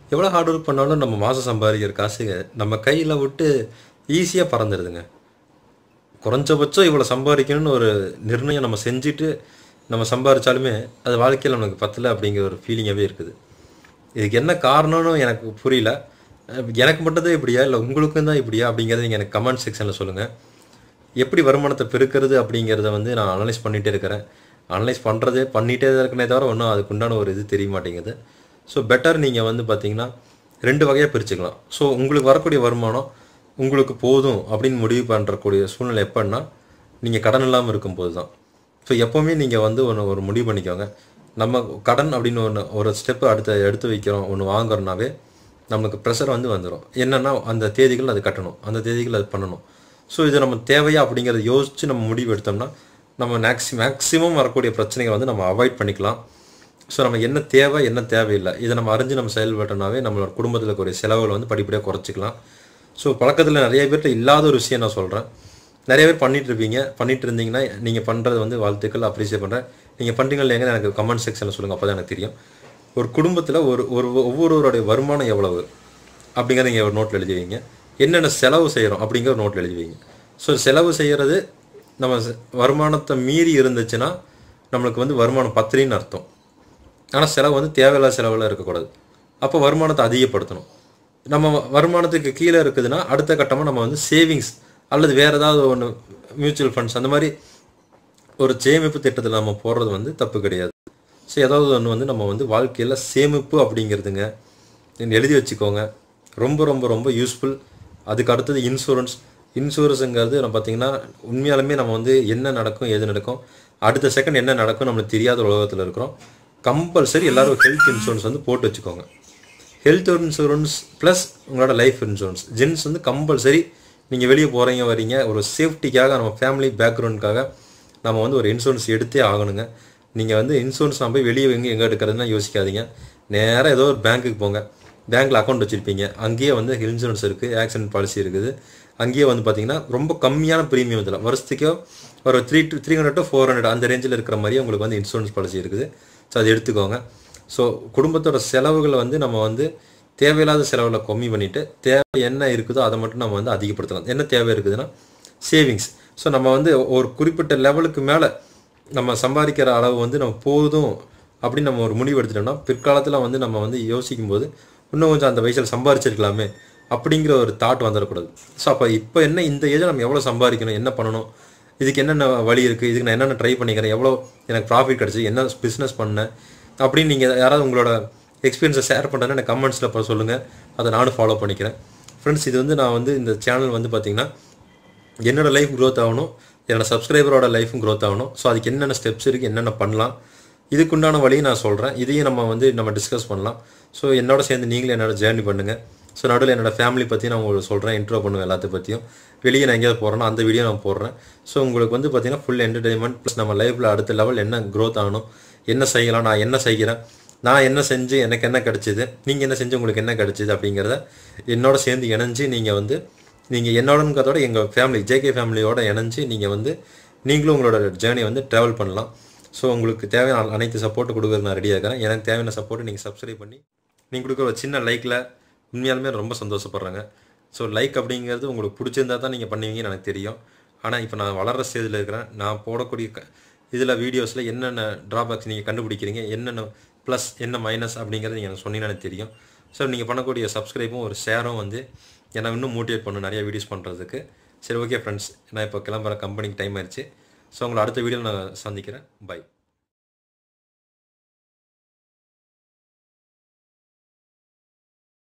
எவ்வளோ hard work பண்ணாலும் நம்ம மாதம் சம்பாதிக்கிற காசு நம்ம கையில் விட்டு ஈஸியாக பறந்துடுதுங்க குறைஞ்சபட்சம் இவ்வளோ சம்பாதிக்கணும்னு ஒரு நிர்ணயம் நம்ம செஞ்சுட்டு நம்ம சம்பாதிச்சாலுமே அது வாழ்க்கையில் நமக்கு பத்தலை அப்படிங்கிற ஒரு ஃபீலிங்காகவே இருக்குது இதுக்கு என்ன காரணம்னு எனக்கு புரியல அஹ் எனக்கு மட்டும்தான் இப்படியா இல்லை உங்களுக்கும் தான் இப்படியா அப்படிங்கிறத நீங்கள் எனக்கு கமெண்ட் செக்ஷனில் சொல்லுங்கள் எப்படி வருமானத்தை பெருக்கிறது அப்படிங்கிறத வந்து நான் அனலைஸ் பண்ணிகிட்டே இருக்கிறேன் அனலைஸ் பண்ணுறதே பண்ணிகிட்டே தான் இருக்கனே தவிர ஒன்றும் அதுக்குண்டான ஒரு இது தெரிய மாட்டேங்குது ஸோ பெட்டர் நீங்கள் வந்து பார்த்தீங்கன்னா ரெண்டு வகையாக பிரிச்சுக்கலாம் ஸோ உங்களுக்கு வரக்கூடிய வருமானம் உங்களுக்கு போதும் அப்படின்னு முடிவு பண்ணுறக்கூடிய சூழ்நிலை எப்போன்னா நீங்கள் கடன் இல்லாமல் இருக்கும்போது தான் ஸோ எப்போவுமே நீங்கள் வந்து ஒன்று ஒரு முடிவு பண்ணிக்கோங்க நம்ம கடன் அப்படின்னு ஒன்று ஒரு ஸ்டெப்பு அடுத்த எடுத்து வைக்கிறோம் ஒன்று வாங்குறோம்னாவே நமக்கு ப்ரெஷர் வந்து வந்துடும் என்னென்னா அந்த தேதிகள் அது கட்டணும் அந்த தேதிகள் அது பண்ணணும் ஸோ இது நம்ம தேவையா அப்படிங்கிறத யோசித்து நம்ம முடிவு எடுத்தோம்னா நம்ம மேக்ஸி மேக்ஸிமம் வரக்கூடிய பிரச்சனைகளை வந்து நம்ம அவாய்ட் பண்ணிக்கலாம் ஸோ நம்ம என்ன தேவை என்ன தேவையில்லை இதை நம்ம அறிஞ்சு நம்ம செயல்பட்டோம்னாவே நம்மளோட குடும்பத்தில் இருக்கக்கூடிய செலவுகளை வந்து படிப்படியாக குறைச்சிக்கலாம் ஸோ பழக்கத்தில் நிறைய பேர்கிட்ட இல்லாத ஒரு விஷயம் நான் சொல்கிறேன் நிறைய பேர் பண்ணிட்டு இருப்பீங்க பண்ணிட்டு இருந்தீங்கன்னா நீங்கள் பண்ணுறது வந்து வாழ்த்துக்கள் அப்ரிஷியேட் பண்ணுறேன் நீங்கள் பண்ணுறீங்களா இல்லைங்க எனக்கு கமெண்ட் செக்ஷனில் சொல்லுங்கள் அப்போ தான் எனக்கு தெரியும் ஒரு குடும்பத்தில் ஒரு ஒரு ஒவ்வொருவருடைய வருமானம் எவ்வளவு அப்படிங்கிறத நீங்கள் ஒரு நோட்டில் எழுதி வைங்க என்னென்ன செலவு செய்கிறோம் அப்படிங்கிற ஒரு நோட்டில் எழுதி வைங்க ஸோ செலவு செய்கிறது நம்ம செ- வருமானத்தை மீறி இருந்துச்சுன்னா நம்மளுக்கு வந்து வருமானம் பத்திரின்னு அர்த்தம் ஆனால் செலவு வந்து தேவையில்லாத செலவில் இருக்கக்கூடாது அப்போ வருமானத்தை அதிகப்படுத்தணும் நம்ம வ- வருமானத்துக்கு கீழே இருக்குதுன்னா அடுத்த கட்டமாக நம்ம வந்து சேவிங்ஸ் அல்லது வேறு ஏதாவது ஒன்று மியூச்சுவல் ஃபண்ட்ஸ் அந்த மாதிரி ஒரு சேமிப்பு திட்டத்தில் நம்ம போடுறது வந்து தப்பு கிடையாது ஸோ ஏதாவது ஒன்று வந்து நம்ம வந்து வாழ்க்கையில் சேமிப்பு அப்படிங்கிறதுங்க நீங்க எழுதி வச்சுக்கோங்க ரொம்ப ரொம்ப ரொம்ப யூஸ்ஃபுல் அதுக்கு அடுத்தது இன்சூரன்ஸ் இன்சூரன்ஸுங்கிறது நம்ம பார்த்தீங்கன்னா உண்மையாலுமே நம்ம வந்து என்ன நடக்கும் எது நடக்கும் அடுத்த செகண்ட் என்ன நடக்கும் நம்மளுக்கு தெரியாத உலகத்தில் இருக்கிறோம் கம்பல்சரி எல்லாரும் ஹெல்த் இன்சூரன்ஸ் வந்து போட்டு வச்சுக்கோங்க ஹெல்த் இன்சூரன்ஸ் ப்ளஸ் உங்களோட லைஃப் இன்சூரன்ஸ் ஜென்ஸ் வந்து கம்பல்சரி நீங்கள் வெளியே போகிறீங்க வரீங்க ஒரு சேஃப்டிக்காக நம்ம ஃபேமிலி பேக்ரவுண்டுக்காக நம்ம வந்து ஒரு இன்சூரன்ஸ் எடுத்தே ஆகணுங்க நீங்கள் வந்து இன்சூரன்ஸ் நான் போய் வெளியே எங்கே எங்கே எடுக்கிறதுனா யோசிக்காதீங்க நேராக ஏதோ ஒரு பேங்க்குக்கு போங்க பேங்க்கில் அக்கௌண்ட் வச்சுருப்பீங்க அங்கேயே வந்து இன்சூரன்ஸ் இருக்குது ஆக்சிடென்ட் பாலிசி இருக்குது அங்கேயே வந்து பார்த்தீங்கன்னா ரொம்ப கம்மியான ப்ரீமியம் இதில் வருஷத்துக்கோ ஒரு three to three hundred to four hundred அந்த ரேஞ்சில் இருக்கிற மாதிரியே உங்களுக்கு வந்து இன்சூரன்ஸ் பாலிசி இருக்குது ஸோ அதை எடுத்துக்கோங்க ஸோ குடும்பத்தோட செலவுகளை வந்து நம்ம வந்து தேவையில்லாத செலவுகளை கம்மி பண்ணிவிட்டு தேவை என்ன இருக்குதோ அதை மட்டும் நம்ம வந்து அதிகப்படுத்தலாம் என்ன தேவை இருக்குதுன்னா சேவிங்ஸ் ஸோ நம்ம வந்து ஒரு குறிப்பிட்ட லெவலுக்கு மேலே நம்ம சம்பாதிக்கிற அளவு வந்து நம்ம போதும் அப்படின்னு நம்ம ஒரு முடிவு எடுத்துட்டோம்னா பிற்காலத்தில் வந்து நம்ம வந்து யோசிக்கும் போது இன்னும் கொஞ்சம் அந்த வயசில் சம்பாரிச்சிருக்கலாமே அப்படிங்கிற ஒரு தாட் வந்துடக்கூடாது ஸோ அப்போ இப்போ என்ன இந்த ஏஜில் நம்ம எவ்வளோ சம்பாதிக்கணும் என்ன பண்ணணும் இதுக்கு என்னென்ன வழி இருக்குது இதுக்கு நான் என்னென்ன ட்ரை பண்ணிக்கிறேன் எவ்வளோ எனக்கு ப்ராஃபிட் கிடச்சி என்ன பிஸ்னஸ் பண்ணேன் அப்படின்னு நீங்கள் யாராவது உங்களோட எக்ஸ்பீரியன்ஸை ஷேர் பண்ணுறேன்னு எனக்கு கமெண்ட்ஸில் இப்போ சொல்லுங்கள் அதை நானும் ஃபாலோ பண்ணிக்கிறேன் ஃப்ரெண்ட்ஸ் இது வந்து நான் வந்து இந்த சேனல் வந்து பார்த்திங்கன்னா என்னோட லைஃப் க்ரோத் ஆகணும் என்னோட சப்ஸ்கிரைபரோட லைஃபும் க்ரோத் ஆகணும் ஸோ அதுக்கு என்னென்ன ஸ்டெப்ஸ் இருக்குது என்னென்ன பண்ணலாம் இதுக்குண்டான வழியை நான் சொல்கிறேன் இதையும் நம்ம வந்து நம்ம டிஸ்கஸ் பண்ணலாம் ஸோ என்னோட சேர்ந்து நீங்களும் என்னோட ஜேர்னி பண்ணுங்கள் ஸோ நடுவில் என்னோட ஃபேமிலி பற்றி நான் உங்களுக்கு சொல்கிறேன் இன்ட்ரோ பண்ணுவேன் எல்லாத்த பற்றியும் வெளியே நான் எங்கேயாவது போகிறேன்னா அந்த வீடியோ நான் போடுறேன் ஸோ உங்களுக்கு வந்து பார்த்தீங்கன்னா ஃபுல் என்டர்டைன்மெண்ட் ப்ளஸ் நம்ம லைஃப்பில் அடுத்த லெவல் என்ன க்ரோத் ஆகணும் என்ன செய்யலாம் நான் என்ன செய்கிறேன் நான் என்ன செஞ்சு எனக்கு என்ன கிடைச்சிது நீங்கள் என்ன செஞ்சு உங்களுக்கு என்ன கிடைச்சிது அப்படிங்கிறத என்னோட சேர்ந்து இணைஞ்சு நீங்கள் வந்து நீங்கள் என்னோடங்கிறதோட எங்கள் ஃபேமிலி ஜேகே ஃபேமிலியோட இணைஞ்சு நீங்கள் வந்து நீங்களும் உங்களோட ஜேர்னி வந்து ட்ராவல் பண்ணலாம் ஸோ உங்களுக்கு தேவையான அனைத்து சப்போர்ட் கொடுக்குறது நான் ரெடியாக இருக்கிறேன் எனக்கு தேவையான சப்போர்ட்டை நீங்கள் சப்ஸ்கிரைப் பண்ணி நீங்கள் கொடுக்குற ஒரு சின்ன லைக்கில் உண்மையாலுமே ரொம்ப சந்தோஷப்படுறேங்க ஸோ லைக் அப்படிங்கிறது உங்களுக்கு பிடிச்சிருந்தா தான் நீங்கள் பண்ணுவீங்கன்னு எனக்கு தெரியும் ஆனால் இப்போ நான் வளர்கிற ஸ்டேஜில் இருக்கிறேன் நான் போடக்கூடிய க இதில் வீடியோஸில் என்னென்ன ட்ராபேக்ஸ் நீங்கள் கண்டுபிடிக்கிறீங்க என்னென்ன ப்ளஸ் என்ன மைனஸ் அப்படிங்கிறது நீங்கள் எனக்கு சொன்னீங்கன்னா எனக்கு தெரியும் ஸோ நீங்கள் பண்ணக்கூடிய சப்ஸ்கிரைபும் ஒரு ஷேரும் வந்து என்னை இன்னும் மோட்டிவேட் பண்ணும் நிறைய வீடியோஸ் பண்ணுறதுக்கு சரி ஓகே ஃப்ரெண்ட்ஸ் நான் இப்போ கிளம்புற கம்பெனிக்கு டைம் ஆயிடுச்சு ஸோ உங்களை அடுத்த வீடியோவில் நான் சந்திக்கிறேன் பை